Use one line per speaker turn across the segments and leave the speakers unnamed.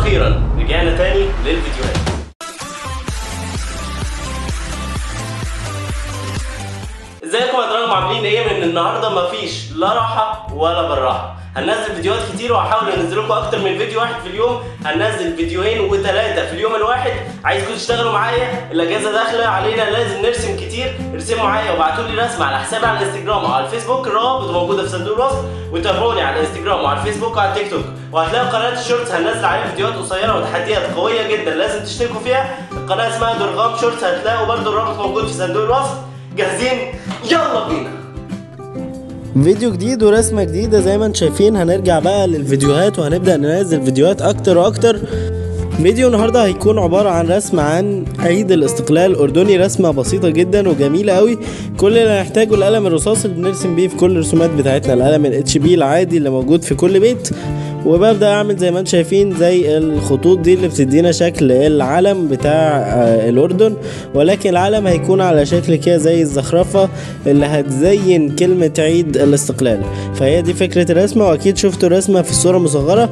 واخيرا رجعنا تاني للفيديوهات ازيكم يا دراجم عاملين ايه من النهارده مفيش لا راحه ولا بالراحه هننزل فيديوهات كتير وهحاول انزل لكم اكتر من فيديو واحد في اليوم هننزل فيديوهين وثلاثه في اليوم الواحد عايزكم تشتغلوا معايا الاجازه داخله علينا لازم نرسم كتير ارسموا معايا وابعتوا لي رسمه على حسابي على الانستجرام وعلى الفيسبوك الروابط موجوده في صندوق الوصف وتابعوني على الانستجرام وعلى الفيسبوك وعلى التيك توك وهتلاقوا قناه الشورتس هننزل عليها فيديوهات قصيره وتحديات قويه جدا لازم تشتركوا فيها القناه اسمها درغام شورتس هتلاقوا برده الرابط موجود في صندوق الوصف جاهزين يلا بينا
فيديو جديد ورسمة جديدة زي ما انتم شايفين هنرجع بقى للفيديوهات وهنبدأ ننزل فيديوهات أكتر وأكتر فيديو النهاردة هيكون عبارة عن رسم عن عيد الاستقلال الأردني رسمة بسيطة جدا وجميلة قوي كل اللي هنحتاجه القلم الرصاص اللي بنرسم بيه في كل الرسومات بتاعتنا القلم الاتش بي العادي اللي موجود في كل بيت وببدأ أعمل زي ما انتم شايفين زي الخطوط دي اللي بتدينا شكل العلم بتاع آه، الأردن ولكن العلم هيكون على شكل كده زي الزخرفة اللي هتزين كلمة عيد الاستقلال فهي دي فكرة الرسمة وأكيد شفتوا الرسمة في الصورة المصغرة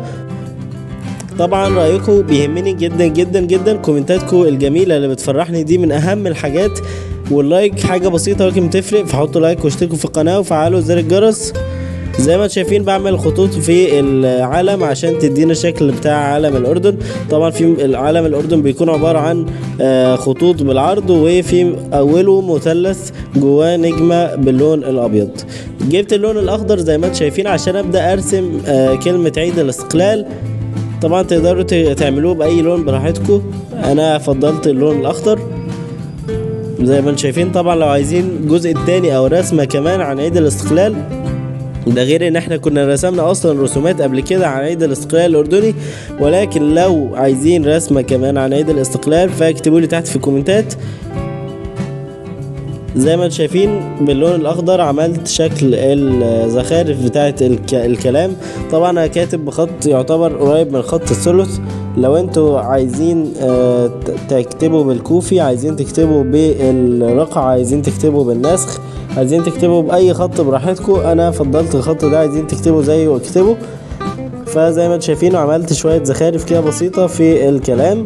طبعا رايكم بيهمني جدا جدا جدا كومنتاتكم الجميله اللي بتفرحني دي من اهم الحاجات واللايك حاجه بسيطه ولكن بتفرق فحطوا لايك واشتركوا في القناه وفعلوا زر الجرس زي ما انتم شايفين بعمل خطوط في العلم عشان تدينا الشكل بتاع علم الاردن طبعا في العلم الاردن بيكون عباره عن آه، خطوط بالعرض وفي اوله مثلث جواه نجمه باللون الابيض جبت اللون الاخضر زي ما انتم شايفين عشان ابدا ارسم آه، كلمه عيد الاستقلال طبعا تقدروا ت- تعملوه باي لون براحتكم انا فضلت اللون الاخضر زي ما انتم شايفين طبعا لو عايزين الجزء الثاني او رسمه كمان عن عيد الاستقلال ده غير ان احنا كنا رسمنا اصلا رسومات قبل كده عن عيد الاستقلال الاردني ولكن لو عايزين رسمه كمان عن عيد الاستقلال فاكتبوا لي تحت في الكومنتات زي ما انتم شايفين باللون الاخضر عملت شكل الزخارف بتاعه الك... الكلام طبعا انا كاتب بخط يعتبر قريب من خط الثلث لو انتوا عايزين آه، ت- تكتبوا بالكوفي عايزين تكتبوا بالرقعة عايزين تكتبوا بالنسخ عايزين تكتبوا باي خط براحتكم انا فضلت الخط ده عايزين تكتبوا زيه واكتبوا فزي ما انتم شايفين عملت شوية زخارف كده بسيطة في الكلام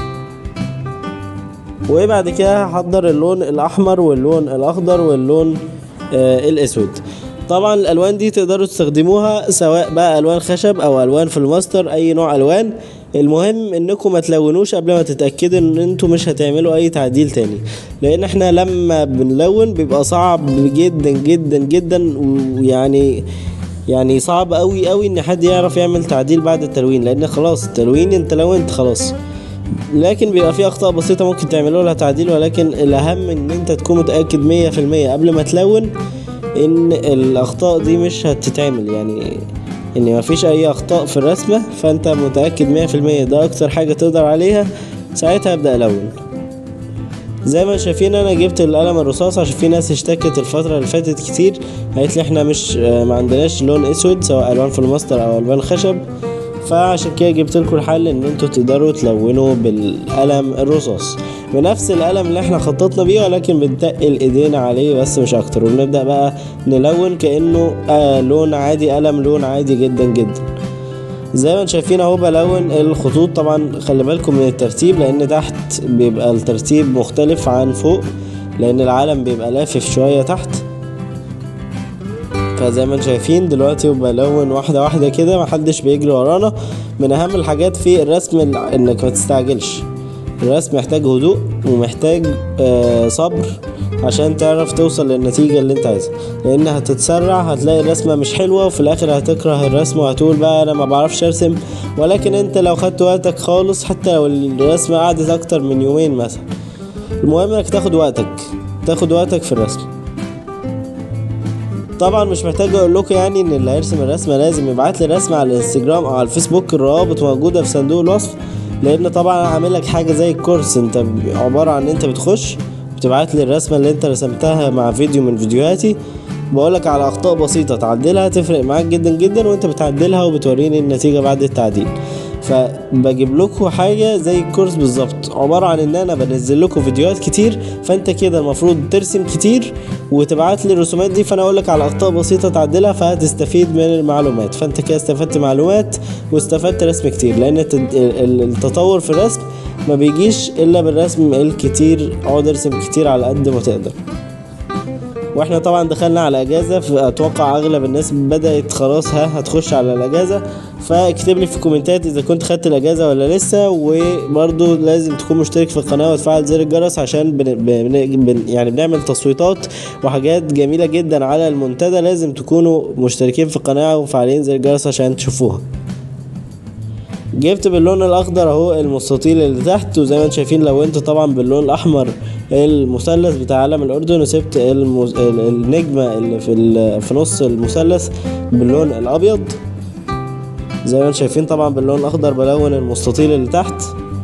وبعد كده هحضر اللون الاحمر واللون الاخضر واللون آه الاسود طبعا الالوان دي تقدروا تستخدموها سواء بقى الوان خشب او الوان في الماستر اي نوع الوان المهم انكم ما تلونوش قبل ما تتاكدوا ان انتوا مش هتعملوا اي تعديل تاني لان احنا لما بنلون بيبقى صعب جدا جدا جدا ويعني يعني صعب قوي قوي ان حد يعرف يعمل تعديل بعد التلوين لان خلاص التلوين انت لونت خلاص لكن بيبقى في اخطاء بسيطه ممكن تعملوا لها تعديل ولكن الاهم ان انت تكون متاكد مية في المية قبل ما تلون ان الاخطاء دي مش هتتعمل يعني ان مفيش اي اخطاء في الرسمه فانت متاكد مية في المية ده اكتر حاجه تقدر عليها ساعتها ابدا الون زي ما شايفين انا جبت القلم الرصاص عشان في ناس اشتكت الفتره اللي فاتت كتير قالت لي احنا مش ما عندناش لون اسود سواء الوان في الماستر او الوان خشب فعشان كده جبت لكم الحل ان انتوا تقدروا تلونوا بالقلم الرصاص بنفس القلم اللي احنا خططنا بيه ولكن بنتقل ايدينا عليه بس مش اكتر وبنبدا بقى نلون كانه آه لون عادي قلم لون عادي جدا جدا زي ما انتم شايفين اهو بلون الخطوط طبعا خلي بالكم من الترتيب لان تحت بيبقى الترتيب مختلف عن فوق لان العلم بيبقى لافف شويه تحت فزي ما انتم شايفين دلوقتي بلون واحده واحده كده محدش بيجري ورانا من اهم الحاجات في الرسم ال- انك ما تستعجلش الرسم محتاج هدوء ومحتاج آه صبر عشان تعرف توصل للنتيجة اللي انت عايزها لان هتتسرع هتلاقي الرسمة مش حلوة وفي الاخر هتكره الرسمة وهتقول بقى انا ما بعرفش ارسم ولكن انت لو خدت وقتك خالص حتى لو الرسمة قعدت اكتر من يومين مثلا المهم انك تاخد وقتك تاخد وقتك في الرسم طبعا مش محتاج اقول لكم يعني ان اللي هيرسم الرسمه لازم يبعت لي رسمه على الانستجرام او على الفيسبوك الروابط موجوده في صندوق الوصف لان طبعا انا عامل لك حاجه زي الكورس انت ب- عباره عن ان انت بتخش بتبعت لي الرسمه اللي انت رسمتها مع فيديو من فيديوهاتي بقولك على اخطاء بسيطه تعدلها تفرق معاك جدا جدا وانت بتعدلها وبتوريني النتيجه بعد التعديل فبجيب لكم حاجه زي الكورس بالظبط عباره عن ان انا بنزل لكم فيديوهات كتير فانت كده المفروض ترسم كتير وتبعت لي الرسومات دي فانا اقول لك على اخطاء بسيطه تعدلها فهتستفيد من المعلومات فانت كده استفدت معلومات واستفدت رسم كتير لان الت- ال- التطور في الرسم ما بيجيش الا بالرسم الكتير اقعد ارسم كتير على قد ما تقدر واحنا طبعا دخلنا على اجازه فاتوقع اغلب الناس بدات خلاص ها هتخش على الاجازه فاكتب لي في الكومنتات اذا كنت خدت الاجازه ولا لسه وبرضو لازم تكون مشترك في القناه وتفعل زر الجرس عشان بن بن بن يعني بنعمل تصويتات وحاجات جميله جدا على المنتدى لازم تكونوا مشتركين في القناه وفعالين زر الجرس عشان تشوفوها جبت باللون الاخضر اهو المستطيل اللي تحت وزي ما انتم شايفين لونت طبعا باللون الاحمر المثلث بتاع علم الاردن وسبت المز... ال- النجمه اللي في ال... في نص المثلث باللون الابيض زي ما انتم شايفين طبعا باللون الاخضر بلون المستطيل اللي تحت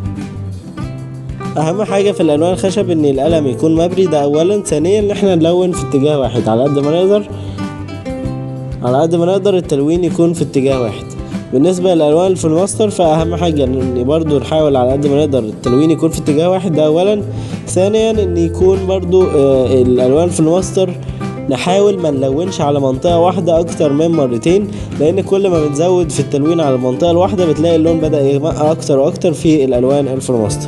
اهم حاجه في الالوان الخشب ان القلم يكون مبري ده اولا ثانيا ان احنا نلون في اتجاه واحد على قد ما نقدر على قد ما نقدر التلوين يكون في اتجاه واحد بالنسبة للألوان في الماستر فأهم حاجة إن برضو نحاول على قد ما نقدر التلوين يكون في اتجاه واحد ده أولا ثانيا إن يكون برضو آه الألوان في الماستر نحاول ما نلونش على منطقة واحدة أكتر من مرتين لأن كل ما بنزود في التلوين على المنطقة الواحدة بتلاقي اللون بدأ يغمق أكتر وأكتر في الألوان الفلوماستر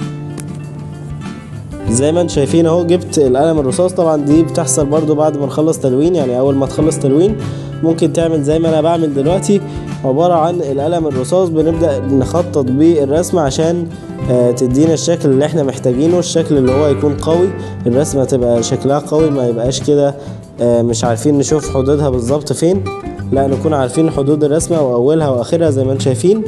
زي ما انتم شايفين اهو جبت القلم الرصاص طبعا دي بتحصل برضو بعد ما نخلص تلوين يعني اول ما تخلص تلوين ممكن تعمل زي ما انا بعمل دلوقتي عبارة عن القلم الرصاص بنبدأ نخطط بيه الرسم عشان آه، تدينا الشكل اللي احنا محتاجينه الشكل اللي هو يكون قوي الرسمة تبقى شكلها قوي ما يبقاش كده آه، مش عارفين نشوف حدودها بالظبط فين لا نكون عارفين حدود الرسمة واولها واخرها زي ما انتم شايفين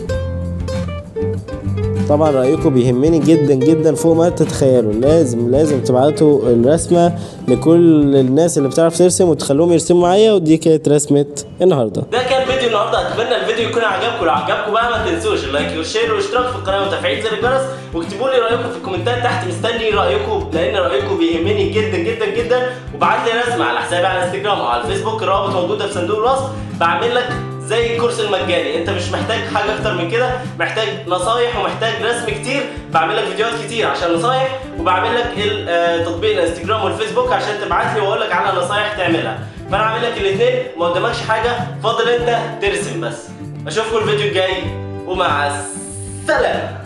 طبعا رايكم بيهمني جدا جدا فوق ما تتخيلوا لازم لازم تبعتوا الرسمه لكل الناس اللي بتعرف ترسم وتخلوهم يرسموا معايا ودي كانت رسمه النهارده
ده كان فيديو النهارده اتمنى الفيديو يكون عجبكم لو عجبكم بقى ما تنسوش اللايك والشير والاشتراك في القناه وتفعيل زر الجرس واكتبوا لي رايكم في الكومنتات تحت مستني رايكم لان رايكم بيهمني جدا جدا جدا وبعت لي رسمه على حسابي على انستجرام او على الفيسبوك الروابط موجوده في صندوق الوصف بعمل لك زي الكورس المجاني انت مش محتاج حاجه اكتر من كده محتاج نصايح ومحتاج رسم كتير بعمل لك فيديوهات كتير عشان نصايح وبعمل لك ال- آه، تطبيق الانستجرام والفيسبوك عشان تبعت لي واقول لك على نصايح تعملها فانا عامل لك الاثنين ما قدامكش حاجه فاضل انت ترسم بس اشوفكم الفيديو الجاي ومع السلامه